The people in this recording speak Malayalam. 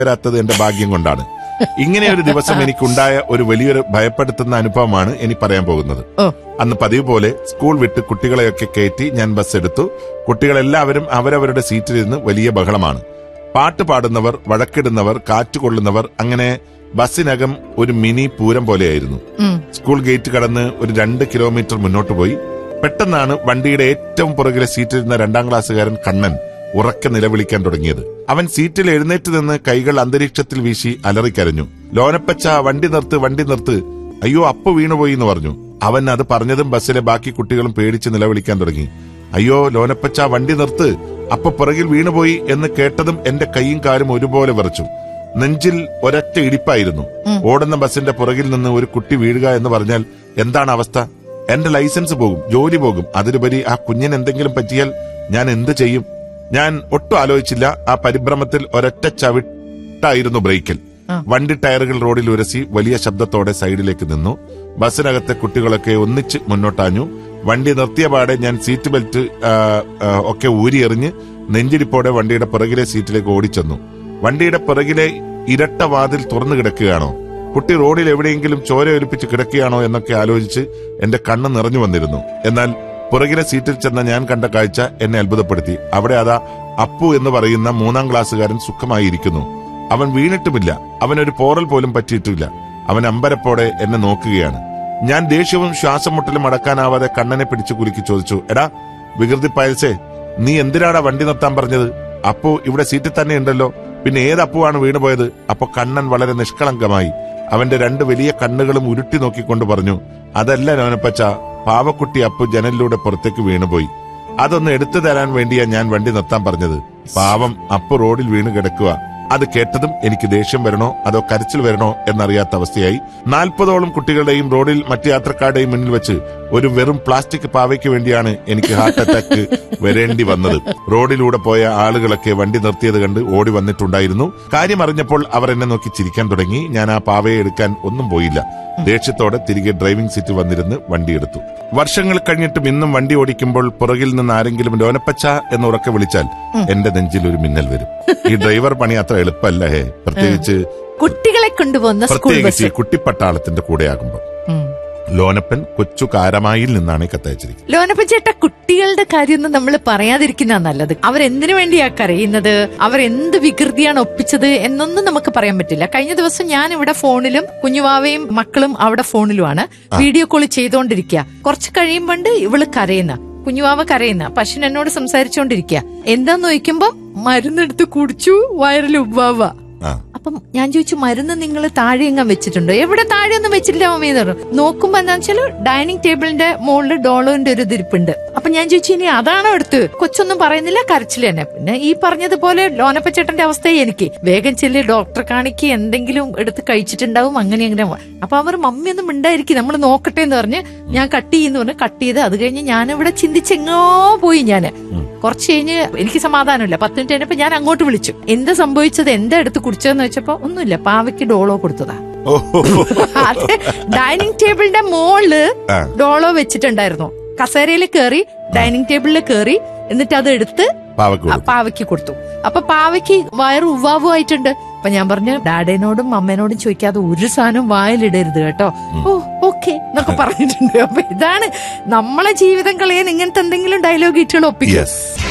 വരാത്തത് എന്റെ ഭാഗ്യം കൊണ്ടാണ് ഇങ്ങനെ ഒരു ദിവസം എനിക്കുണ്ടായ ഒരു വലിയൊരു ഭയപ്പെടുത്തുന്ന അനുഭവമാണ് ഇനി പറയാൻ പോകുന്നത് ഓ അന്ന് പതിവ് പോലെ സ്കൂൾ വിട്ട് കുട്ടികളെയൊക്കെ കയറ്റി ഞാൻ ബസ് എടുത്തു കുട്ടികളെല്ലാവരും അവരവരുടെ സീറ്റിലിരുന്ന് വലിയ ബഹളമാണ് പാട്ട് പാടുന്നവർ വഴക്കിടുന്നവർ കാറ്റുകൊള്ളുന്നവർ അങ്ങനെ ബസ്സിനകം ഒരു മിനി പൂരം പോലെയായിരുന്നു ഉം. സ്കൂൾ ഗേറ്റ് കടന്ന് ഒരു രണ്ട് കിലോമീറ്റർ മുന്നോട്ട് പോയി പെട്ടെന്നാണ് വണ്ടിയുടെ ഏറ്റവും പുറകിലെ സീറ്റിലിരുന്ന രണ്ടാം ക്ലാസ്സുകാരൻ കണ്ണൻ ഉറക്കെ നിലവിളിക്കാൻ തുടങ്ങിയത് അവൻ സീറ്റിൽ എഴുന്നേറ്റ് നിന്ന് കൈകൾ അന്തരീക്ഷത്തിൽ വീശി അലറിക്കരഞ്ഞു ലോനപ്പച്ച വണ്ടി നിർത്ത് വണ്ടി നിർത്ത് അയ്യോ അപ്പു വീണുപോയി എന്ന് പറഞ്ഞു അവൻ അത് പറഞ്ഞതും ബസ്സിലെ ബാക്കി കുട്ടികളും പേടിച്ച് നിലവിളിക്കാൻ തുടങ്ങി അയ്യോ ലോനപ്പച്ച വണ്ടി നിർത്ത് അപ്പൊ പുറകിൽ വീണുപോയി എന്ന് കേട്ടതും എന്റെ കൈയും കാലും ഒരുപോലെ വിറച്ചു നെഞ്ചിൽ ഒരൊറ്റ ഇടിപ്പായിരുന്നു ഓടുന്ന ബസിന്റെ പുറകിൽ നിന്ന് ഒരു കുട്ടി വീഴുക എന്ന് പറഞ്ഞാൽ എന്താണ് അവസ്ഥ എന്റെ ലൈസൻസ് പോകും ജോലി പോകും അതിലുപരി ആ കുഞ്ഞിന് എന്തെങ്കിലും പറ്റിയാൽ ഞാൻ എന്ത് ചെയ്യും ഞാൻ ഒട്ടും ആലോചിച്ചില്ല ആ പരിഭ്രമത്തിൽ ഒരൊറ്റ ചവിട്ടായിരുന്നു ബ്രേക്കിൽ വണ്ടി ടയറുകൾ റോഡിൽ ഉരസി വലിയ ശബ്ദത്തോടെ സൈഡിലേക്ക് നിന്നു ബസ്സിനകത്തെ കുട്ടികളൊക്കെ ഒന്നിച്ച് മുന്നോട്ടാഞ്ഞു വണ്ടി നിർത്തിയ പാടെ ഞാൻ സീറ്റ് ബെൽറ്റ് ആ, ആ, ഒക്കെ ഊരിയെറിഞ്ഞ് നെഞ്ചിരിപ്പോടെ വണ്ടിയുടെ പിറകിലെ സീറ്റിലേക്ക് ഓടിച്ചെന്നു വണ്ടിയുടെ പിറകിലെ ഇരട്ട വാതിൽ തുറന്നു കിടക്കുകയാണോ കുട്ടി റോഡിൽ എവിടെയെങ്കിലും ചോര ഒലിപ്പിച്ച് കിടക്കുകയാണോ എന്നൊക്കെ ആലോചിച്ച് എന്റെ കണ്ണ് നിറഞ്ഞു വന്നിരുന്നു എന്നാൽ പുറകിലെ സീറ്റിൽ ചെന്ന ഞാൻ കണ്ട കാഴ്ച എന്നെ അത്ഭുതപ്പെടുത്തി അവിടെ അതാ അപ്പു എന്ന് പറയുന്ന മൂന്നാം ക്ലാസ്സുകാരൻ സുഖമായിരിക്കുന്നു അവൻ വീണിട്ടുമില്ല അവനൊരു പോറൽ പോലും പറ്റിയിട്ടില്ല അവൻ അമ്പരപ്പോടെ എന്നെ നോക്കുകയാണ് ഞാൻ ദേഷ്യവും ശ്വാസം മുട്ടലും അടക്കാനാവാതെ കണ്ണനെ പിടിച്ചു കുലുക്കി ചോദിച്ചു എടാ വികൃതി പയൽസേ നീ എന്തിനാടാ വണ്ടി നിർത്താൻ പറഞ്ഞത് അപ്പു ഇവിടെ സീറ്റിൽ തന്നെ ഉണ്ടല്ലോ പിന്നെ ഏത് അപ്പുവാണ് വീണുപോയത് അപ്പൊ കണ്ണൻ വളരെ നിഷ്കളങ്കമായി അവന്റെ രണ്ട് വലിയ കണ്ണുകളും ഉരുട്ടി നോക്കിക്കൊണ്ട് പറഞ്ഞു അതല്ല നോനപ്പച്ച പാവക്കുട്ടി അപ്പു ജനലിലൂടെ പുറത്തേക്ക് വീണുപോയി അതൊന്ന് എടുത്തു തരാൻ വേണ്ടിയാ ഞാൻ വണ്ടി നിർത്താൻ പറഞ്ഞത് പാവം അപ്പു റോഡിൽ വീണ് കിടക്കുക അത് കേട്ടതും എനിക്ക് ദേഷ്യം വരണോ അതോ കരച്ചിൽ വരണോ എന്നറിയാത്ത അവസ്ഥയായി നാൽപ്പതോളം കുട്ടികളുടെയും റോഡിൽ മറ്റു യാത്രക്കാരുടെയും മുന്നിൽ വെച്ച് ഒരു വെറും പ്ലാസ്റ്റിക് പാവയ്ക്ക് വേണ്ടിയാണ് എനിക്ക് ഹാർട്ട് അറ്റാക്ക് വരേണ്ടി വന്നത് റോഡിലൂടെ പോയ ആളുകളൊക്കെ വണ്ടി നിർത്തിയത് കണ്ട് ഓടി വന്നിട്ടുണ്ടായിരുന്നു കാര്യം അറിഞ്ഞപ്പോൾ അവർ എന്നെ നോക്കി ചിരിക്കാൻ തുടങ്ങി ഞാൻ ആ പാവയെ എടുക്കാൻ ഒന്നും പോയില്ല ദേഷ്യത്തോടെ തിരികെ ഡ്രൈവിംഗ് സീറ്റിൽ വന്നിരുന്ന് വണ്ടിയെടുത്തു വർഷങ്ങൾ കഴിഞ്ഞിട്ടും ഇന്നും വണ്ടി ഓടിക്കുമ്പോൾ പുറകിൽ നിന്ന് ആരെങ്കിലും ലോനപ്പച്ച എന്ന് ഉറക്കെ വിളിച്ചാൽ എന്റെ നെഞ്ചിൽ ഒരു മിന്നൽ വരും ഈ ഡ്രൈവർ പണി അത്ര എളുപ്പമല്ല ഹേ പ്രത്യേകിച്ച് കുട്ടികളെ കൊണ്ടുപോകുന്ന സ്കൂൾ പ്രത്യേകിച്ച് ബസ് ഈ കുട്ടിപ്പട്ടാളത്തിന്റെ കൂടെ ആകുമ്പോൾ ഉം. ലോനപ്പൻ കൊച്ചു കാരമായിൽ നിന്നാണ് ഈ കത്തയച്ചിരിക്കുന്നത് ലോനപ്പ ചേട്ടാ കുട്ടികളുടെ കാര്യമൊന്നും നമ്മൾ പറയാതിരിക്കുന്ന നല്ലത് അവരെന്തിനു വേണ്ടിയാ കരയുന്നത് അവരെന്ത് വികൃതിയാണ് ഒപ്പിച്ചത് എന്നൊന്നും നമുക്ക് പറയാൻ പറ്റില്ല കഴിഞ്ഞ ദിവസം ഞാൻ ഇവിടെ ഫോണിലും കുഞ്ഞുവാവയും മക്കളും അവിടെ ഫോണിലുമാണ് വീഡിയോ കോൾ ചെയ്തോണ്ടിരിക്കുക കുറച്ച് കഴിയുമ്പോണ്ട് ഇവള് കരയുന്ന കുഞ്ഞുവാവ കരയുന്ന പശുൻ എന്നോട് സംസാരിച്ചോണ്ടിരിക്കുക എന്താന്ന് ചോദിക്കുമ്പോ മരുന്നെടുത്ത് കുടിച്ചു വയറിൽ ഉവ്വാവ ആ അപ്പം ഞാൻ ചോദിച്ചു മരുന്ന് നിങ്ങൾ താഴെ എങ്ങാൻ വെച്ചിട്ടുണ്ടോ എവിടെ താഴെ ഒന്നും വെച്ചിട്ടില്ല മമ്മി എന്ന് പറഞ്ഞു നോക്കുമ്പോ എന്താ വെച്ചാല് ഡൈനിങ് ടേബിളിന്റെ മുകളിൽ ഡോളോന്റെ ഒരു ഇതിരിപ്പുണ്ട് അപ്പൊ ഞാൻ ചോദിച്ചു ഇനി അതാണോ എടുത്ത് കൊച്ചൊന്നും പറയുന്നില്ല കരച്ചിൽ തന്നെ പിന്നെ ഈ പറഞ്ഞതുപോലെ ലോനപ്പച്ചേട്ടന്റെ അവസ്ഥ എനിക്ക് വേഗം ചെല്ലി ഡോക്ടറെ കാണിക്ക് എന്തെങ്കിലും എടുത്ത് കഴിച്ചിട്ടുണ്ടാവും അങ്ങനെ അങ്ങനെ അപ്പൊ അവർ മമ്മി ഒന്നും മിണ്ടായിരിക്കും നമ്മൾ നോക്കട്ടെ എന്ന് പറഞ്ഞ് ഞാൻ കട്ട് ചെയ്യുന്നു പറഞ്ഞു കട്ട് ചെയ്ത് അത് കഴിഞ്ഞ് ഞാനിവിടെ ചിന്തിച്ചെങ്ങോ പോയി ഞാന് കുറച്ച് കഴിഞ്ഞ് എനിക്ക് സമാധാനമില്ല പത്ത് മിനിറ്റ് കഴിഞ്ഞപ്പോ ഞാൻ അങ്ങോട്ട് വിളിച്ചു എന്താ സംഭവിച്ചത് എന്താ എടുത്ത് കുടിച്ചതെന്ന് വെച്ചപ്പോ ഒന്നുമില്ല പാവയ്ക്ക് ഡോളോ കൊടുത്തതാ ഓ അത് ഡൈനിങ് ടേബിളിന്റെ മോളില് ആ. ഡോളോ വെച്ചിട്ടുണ്ടായിരുന്നു കസേരയിൽ കയറി ഡൈനിങ് ടേബിളിൽ കയറി എന്നിട്ട് അത് എടുത്ത് പാവക്ക് ആ കൊടുത്തു. പാവയ്ക്ക് കൊടുത്തു അപ്പൊ പാവയ്ക്ക് വയറ് ഉവ്വാവു ആയിട്ടുണ്ട് അപ്പൊ ഞാൻ പറഞ്ഞു ഡാഡേനോടും അമ്മേനോടും ചോദിക്കാതെ ഒരു സാധനം വായിലിടരുത് കേട്ടോ ഓ ഓക്കെ എന്നൊക്കെ പറഞ്ഞിട്ടുണ്ട് അപ്പൊ ഇതാണ് നമ്മളെ ജീവിതം കളയാൻ ഇങ്ങനത്തെ എന്തെങ്കിലും ഡയലോഗ് ഇട്ടുകൾ ഒപ്പിക്കും യെസ്